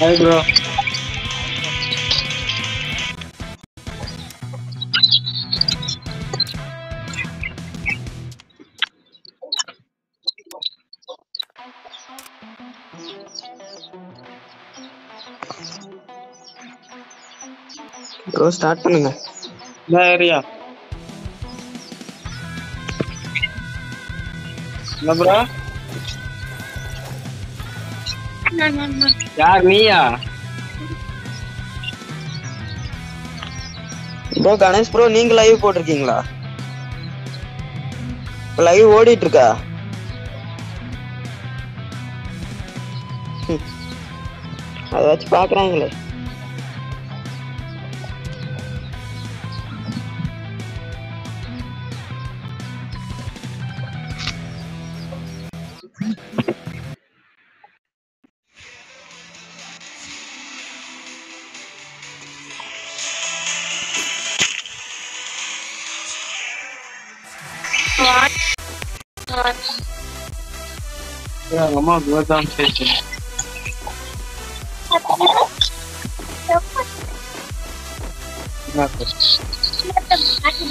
Hi bro bro start பண்ணுங்க இந்த area என்ன ப்ரோ யார் நீயா ப்ரோ கணேஷ் ப்ரோ நீங்க லைவ் போட்டிருக்கீங்களா லைவ் ஓடிட்டு இருக்கா ஹம். அதை வச்சு பாக்குறாங்களே எங்க அம்மா தான் பேசுறேன் என்ன bro?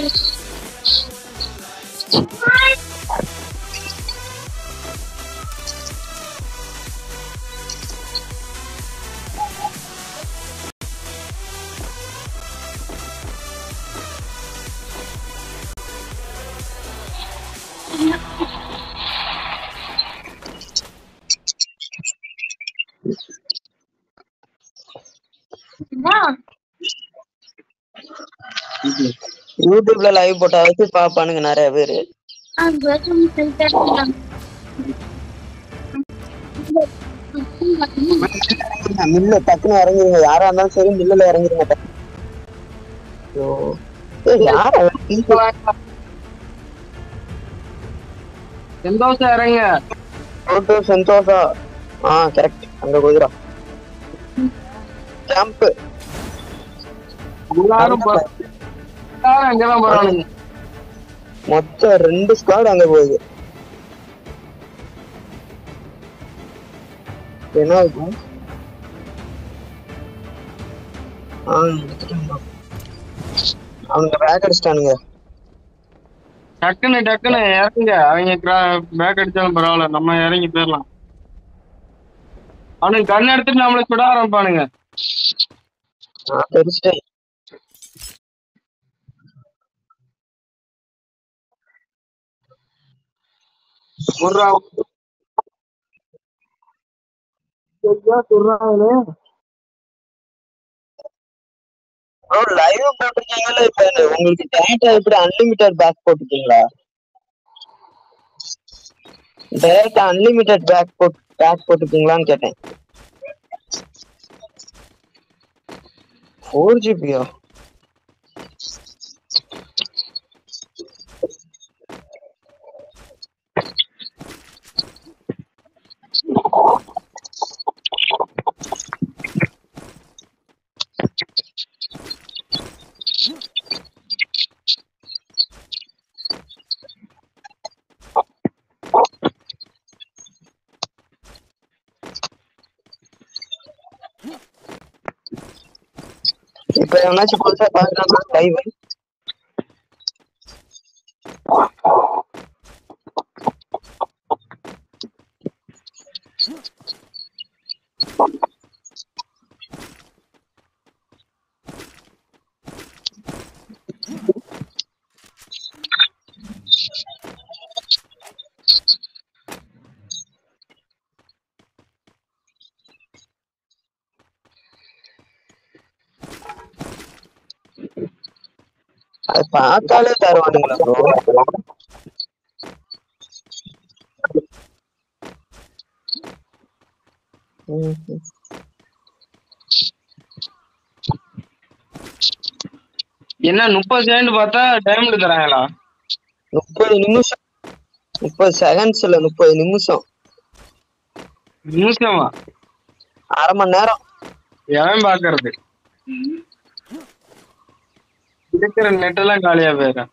யூடியூப்ல லைவ் போட்டா வச்சு பாப்பானுங்க நிறைய பேரு மில்ல டக்குன்னு இறங்கிருங்க யாரா இருந்தாலும் சரி மில்லுல இறங்கிருங்க டக்கு. ஐயோ. ஏய், யார் அவன்? சந்தோஷம் இறங்க போட்டு சந்தோஷா ஆ கரெக்ட் அங்க குதிரா ஜம்ப் எல்லாரும் ப- எல்லாரும் அங்கதான் போறானுங்க மொத்தம் ரெண்டு ஸ்குவாட் அங்க போகுது என்ன இருக்கும் ஆ எடுத்துட்டாங்க. அவங்க பேக் அடிச்சிட்டானுங்க டக்குன்னு டக்குன்னு இறங்க அவங்க பேக் அடிச்சாலும் பரவாயில்ல நம்ம இறங்கி போயிடலாம் அவனுக்கு கண் எடுத்துட்டு நம்மளை சுட ஆரம்பிப்பானுங்க நான் தெரிச்சிட்டேன் ஒரு ப்ரோ லைவ் போட்டிருக்கீங்கல்ல இப்ப என்ன, உங்களுக்கு டேட்டா எப்படி அன்லிமிட்டட் பேக் போட்டிருக்கீங்களா டேரக்டா அன்லிமிட்டட் பேக் போட் பேக் போட்டிருக்கீங்களான்னு கேட்டேன் ஃபோர் ஜிபியா இப்ப எவனாச்சும் புதுசா பாக்குறாங்களா லைவ் அது பார்த்தாலே தருவானுங்களா ப்ரோ என்ன முப்பது செகண்ட் பார்த்தா டைமண்ட் தராங்களா முப்பது நிமிஷம் முப்பது செகண்ட்ஸ் இல்ல முப்பது நிமிஷம் நிமிஷமா அரை மணி நேரம் எவன் பாக்குறது இருக்கிற நெட் எல்லாம் காலியா போயிடும்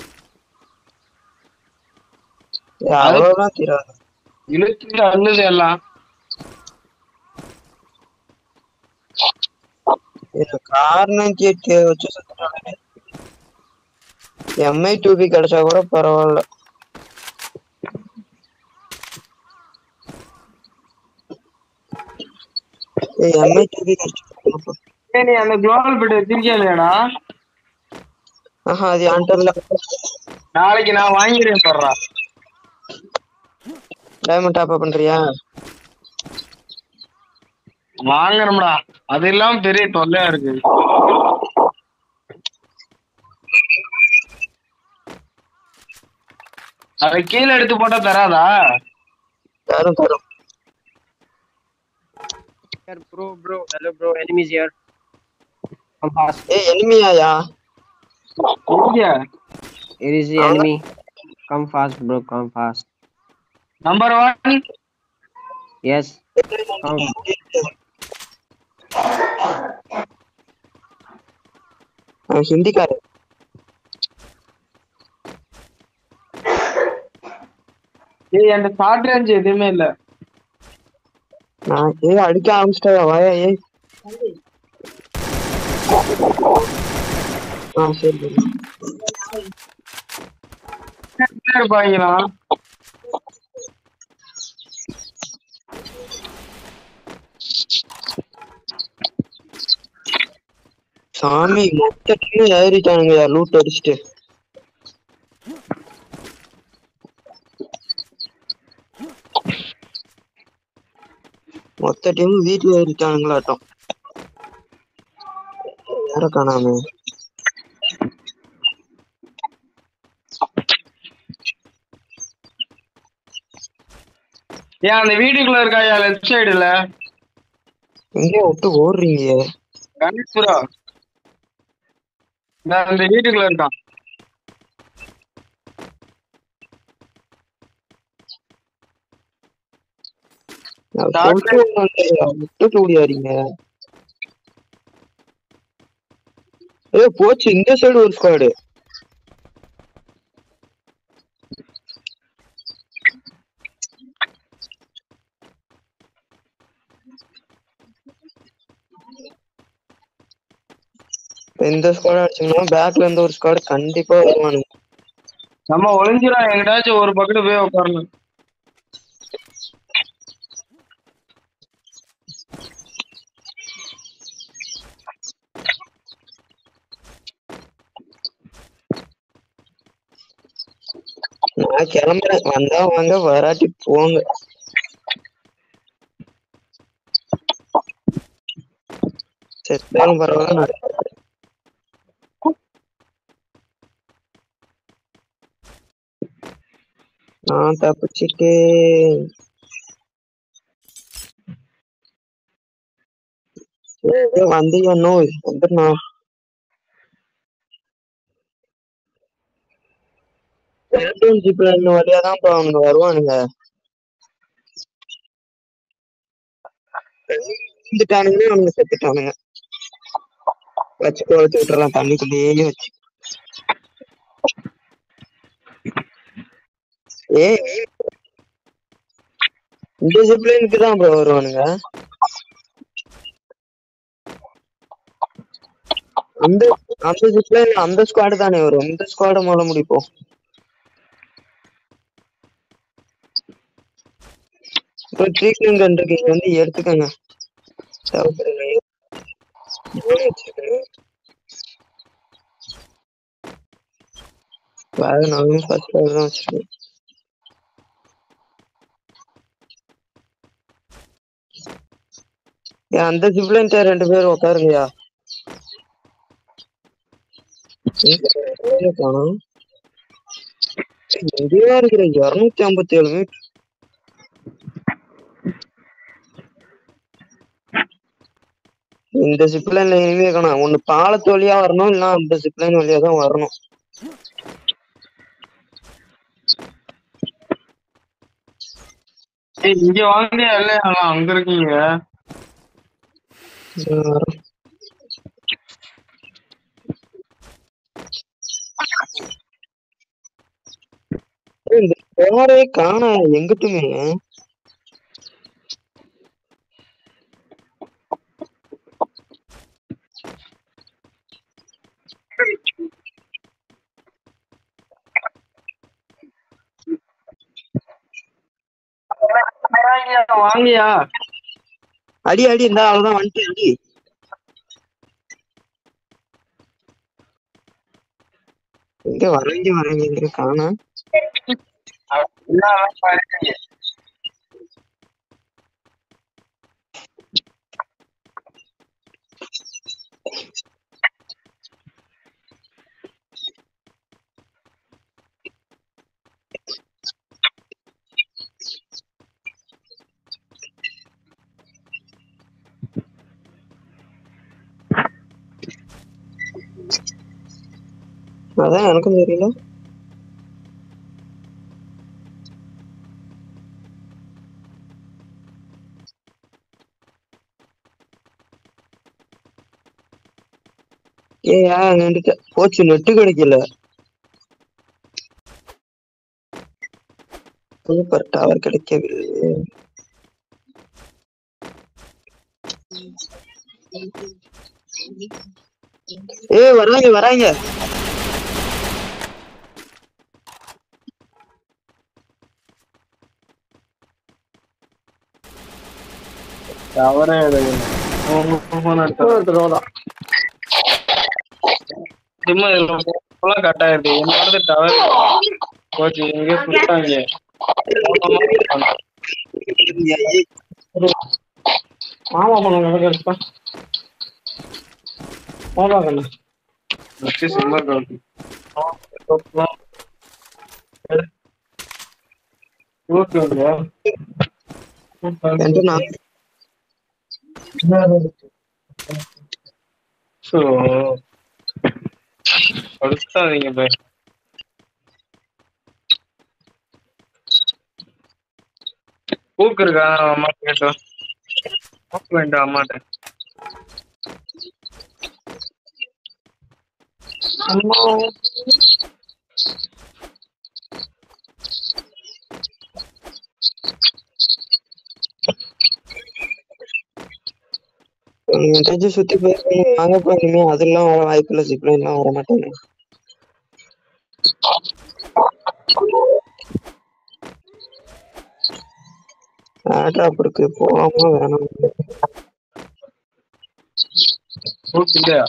அவ்வளவுதான் தீராது இழுத்துட்டு அள்ளுது எல்லாம் ஆர் நைன்டி எயிட் கே வச்சு எம்ஐ டூபி கிடைச்சா கூட பரவாயில்ல ஏய் எம்ஐ டூபி கிடைச்சா ஏய், நீ அந்த குளோபல் பெட் வச்சிருக்கியா இல்லையாடா ஆஹா அது என்கிட்ட இல்ல நாளைக்கு நான் வாங்கிடுறேன் போடுறா டைமண்ட் டாப் பண்றியா வாங்கணும்டா அது இல்லாம பெரிய தொல்லையா இருக்கு அதை கீழே எடுத்து போட்டா தராதா தரும் தரும் Here, bro, bro. Hello, bro. Enemies here. Come fast. ஏய் எனிமியாயா இங்க Here is the enemy. Come fast, bro. Come fast. Number one Yes. Come. அவன் ஹிந்திக்காரன் ஏய் என்கிட்ட ஷார்ட் ரேஞ்ச் எதுவுமே இல்ல நான் ஏய் அடிக்க ஆரம்பிச்சிட்டா வாயா ஏய் ஆ சரி சரி இருப்பாங்களா சாமி மொத்த டீம் ஏறிட்டானுங்க லூட் அடிச்சுட்டு மொத்த டீம் வீட்டுல ஏறிட்டானுங்களாட்டம் யார காணாம ஏன் அந்த வீட்டுக்குள்ள இருக்காயா லெஃப்ட் சைடுல எங்க விட்டு ஓடுறீங்க கணேஷ்புரா நான் அந்த வீட்டுக்குள்ள இருக்கான் நான் சொல்லிட்டு உங்கள்ட்ட விட்டுட்டு ஓடியாரீங்க ஏ போச்சு இந்த சைடு ஒரு ஸ்குவாடு இந்த ஸ்குவாட் அடிச்சோம்னா பேக்ல இருந்து ஒரு ஸ்குவாட் கண்டிப்பா வருவானுங்க நம்ம ஒளிஞ்சிடும் எங்கிட்டாச்சும் ஒரு பக்கத்து போய் உட்காரணும் நான் கிளம்புறேன் வந்தா வாங்க வராட்டி போங்க செத்தாலும் பரவாயில்ல நான் நான் தப்பிச்சிட்டேன் ஏய், வந்தீங்க நோய் வந்துடணும் ஜிப்ல இந்த வழியா தான் இப்போ அவனுங்க வருவானுங்க இருந்துட்டானுங்கன்னா அவனுங்க செத்துட்டானுங்க வச்சு குழச்சு விட்டுறலாம் தண்ணிக்குள்ளேயே வச்சு ஏய் நீ இந்த ஜிப்லைனுக்கு தான் ப்ரோ வருவானுங்க அந்த அந்த ஜிப்லைன் அந்த ஸ்குவாடு தானே வரும் இந்த ஸ்குவாட மூல முடிப்போம் இப்போ ட்ரீட்மெண்ட் கன் இருக்கீங்க வந்து எடுத்துக்கோங்க தேவைப்படுங்க மூணு வச்சிருக்கேன் வேற நானும் ஃபர்ஸ்ட் ஃபிளோர் தான் வச்சிருக்கேன் ஏன் அந்த ஜிப்லைன்ட்ட ரெண்டு பேரும் உட்காருங்கயா எங்க காணும் எங்கேயா இருக்கிற இருநூத்தி ஐம்பத்தி ஏழு மீட்டர் இந்த ஜிப்லைன்ல இனிமே காணும் ஒண்ணு பாலத்து வழியா வரணும் இல்லைன்னா அந்த ஜிப்லைன் வழியா தான் வரணும் ஏய் இங்க வாங்கியா இல்லையா அங்க இருக்கீங்க நான் வரேன். ஏய், இந்த காரே காண எங்கிட்டுமே வராங்கயா வாங்கயா அடி அடி இந்த அவ்வளவுதான் வந்துட்டு அடி எங்க வரங்க வரங்க காணா என்ன பாருங்க அதான் எனக்கும் தெரியல ஏயா நின்றுட்ட போச்சு நெட்டு கிடைக்கல சூப்பர் டவர் கிடைக்கவில்லை ஏய் வராங்க வராங்க டவரே ஃபோன் எடுத்து சும்மா இதுல ஃபுல்லா கட் ஆயிடுது என்னோட டவர் போச்சு எங்கேயோ சுட்டாங்க மாமா பண்ண நடக்கிறப்பா மாமா கண்ணு நெக்ஸ்ட் சிம்மர் கவுட்டி ஓகே என்று நான் ஸோ படுத்தாதீங்க பை பூக்கு இருக்கா அம்மா கேட்டோம் பூக்கு வேண்டாம் அம்மாட்ட அம்மா எங்கேயாச்சும் சுத்தி போயிருக்கணும் வாங்க போயிருக்கீங்க அதெல்லாம் வர வாய்ப்பு இல்லை ஜிப்லைன்லாம் வர மாட்டாங்க ஏர்ட்ராப் இருக்கு போகாம வேணாம் பூக்கு இல்லையா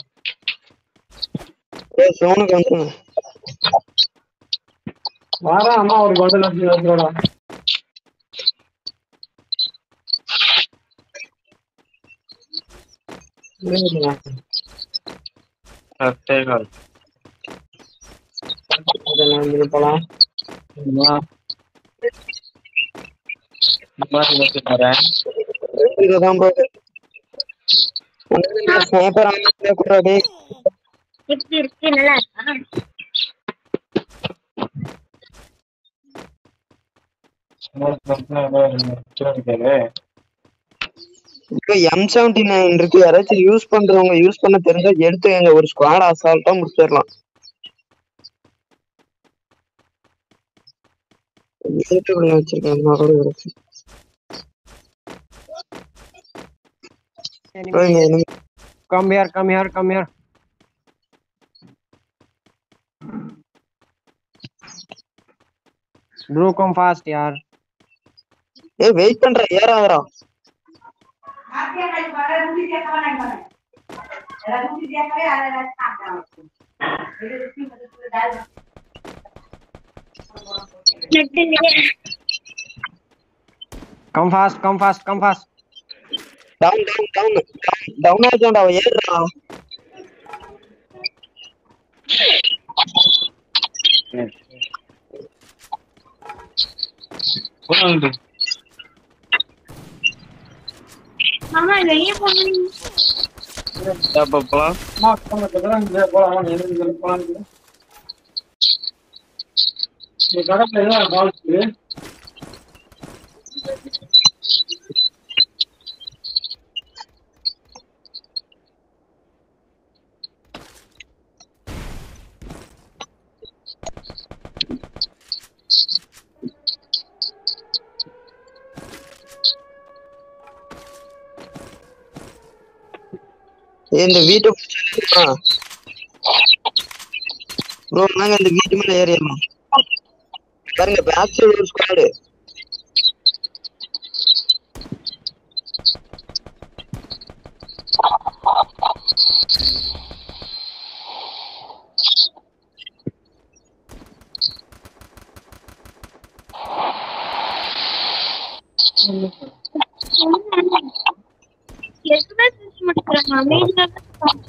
ஏய் சோனுக்கு வந்துருங்க வாரா அம்மா ஒரு பண்டல் அப்படி வந்துடா சத்தேகால் போலாம் வரேன் இதுதான் போகுது ஸ்னைப்பர் ஆனா கூட டேய் எப்படி இருக்கு நல்லா இருக்கா இப்போ எம் செவன்டி நைன் இருக்கு யாராச்சும் யூஸ் பண்றவங்க யூஸ் பண்ண தெரிஞ்சா எடுத்துக்கங்க ஒரு ஸ்குவாட் அசால்ட்டா முடிச்சிடலாம் வீட்டுக்குள்ள வச்சிருக்கேன் அம்மா கூட இருக்கு போய்ங்க, இனிமே Come here, come here, come here. Bro, come fast, yaar. ஏய் வெயிட் பண்ற ஏறாதடா நெட் இல்லையே Come fast, come fast, come fast. Down down down down ஆயிட்டான்டா அவன் ஏறுடா போலாங்க மாமா வெளியே போகணும் அப்ப போலாம் போலாம் போலாம் கடற்கரை பால்ஸ் ஏய், இந்த வீட்டை ப்ரோ நாங்க இந்த வீட்டு மேல ஏறிடலாம் பாருங்க பேக் சைடு ஒரு ஸ்குவாடு எதுவுமே பேச மாட்டேங்கிறாங்க அமைதியா தான் இருக்காங்க.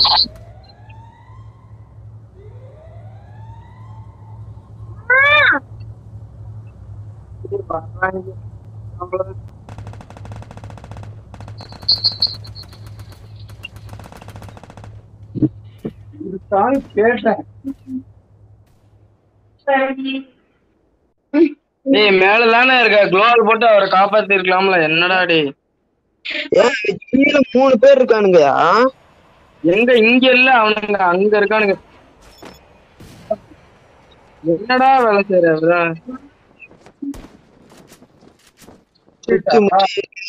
ஆ! கேட்டேன் டேய் மேல தானே இருக்க குளோவல் போட்டு அவரை காப்பாத்தி இருக்கலாம்ல என்னடா டேய் ஏன் கீழே மூணு பேர் இருக்கானுங்கயா எங்க இங்க இல்ல அவனுங்க அங்க இருக்கானுங்க என்னடா வேலை செய்யற அவரு? சுத்தி முத்தி